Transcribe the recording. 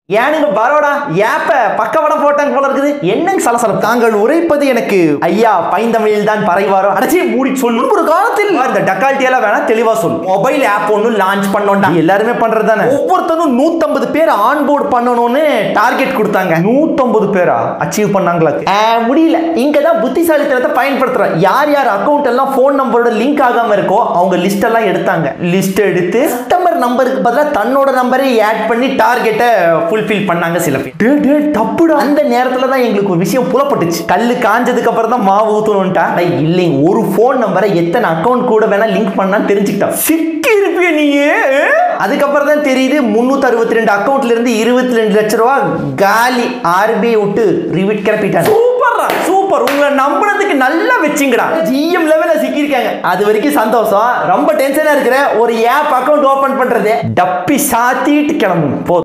ஏனுங்க பரோடா ஏப்ப பக்கவடம் போட்டாங்க போல இருக்குது என்னங்க சலசலம் தாங்கள் உரைப்பது எனக்கு ஐயா பைந்தமிழில் தான் பறைவாரோ அடைச்சி மூடி சொல்லு ஒரு காலத்தில் இந்த டக்கால்ட்டி எல்லாம் வேணா தெளிவா சொல்லு மொபைல் ஆப் ஒன்று லான்ச் பண்ணோம்டா எல்லாருமே பண்றது தானே ஒவ்வொருத்தரும் நூத்தம்பது பேர் ஆன்போர்ட் பண்ணணும்னு டார்கெட் கொடுத்தாங்க நூத்தம்பது பேரா அச்சீவ் பண்ணாங்களா ஆ, முடியல இங்க தான் புத்திசாலித்தனத்தை பயன்படுத்துறோம் யார் யார் அக்கௌண்ட் எல்லாம் ஃபோன் நம்பரோட லிங்க் ஆகாம இருக்கோ அவங்க லிஸ்ட் எல்லாம் எடுத்தாங்க லிஸ்ட் எடுத்து கஸ்டமர் நம்பருக்கு பதிலாக தன்னோட நம்பரை ஆட் பண்ணி டார்கெட்டை ஃபுல்ஃபில் பண்ணாங்க சில பேர் டே டே தப்புடா அந்த நேரத்துல தான் எங்களுக்கு ஒரு விஷயம் புலப்பட்டுச்சு கல்லு காஞ்சதுக்கு அப்புறம் தான் மாவு ஊத்தணும்ட்டா டேய், இல்லைங்க ஒரு ஃபோன் நம்பரை எத்தனை அக்கௌண்ட் கூட வேணா லிங்க் பண்ணான்னு தெரிஞ்சுக்கிட்டோம் சிக்கி இருப்பிய நீயே அதுக்கப்புறம் தான் தெரியுது முன்னூத்தி அறுபத்தி ரெண்டு அக்கௌண்ட்ல இருந்து இருபத்தி ரெண்டு லட்ச ரூபா காலி ஆர்பிஐ விட்டு ரிவிட் கிளப்பிட்டாங்க சூப்பர்ரா சூப்பர் உங்களை நம்புறதுக்கு நல்லா வச்சிங்கடா ஜிஎம் லெவல்ல சிக்கியிருக்காங்க அது வரைக்கும் சந்தோஷம் ரொம்ப டென்ஷனா இருக்கிற ஒரு ஆப் அக்கௌண்ட் ஓபன் பண்றது டப்பி சாத்திட்டு கிளம்பும் போதும்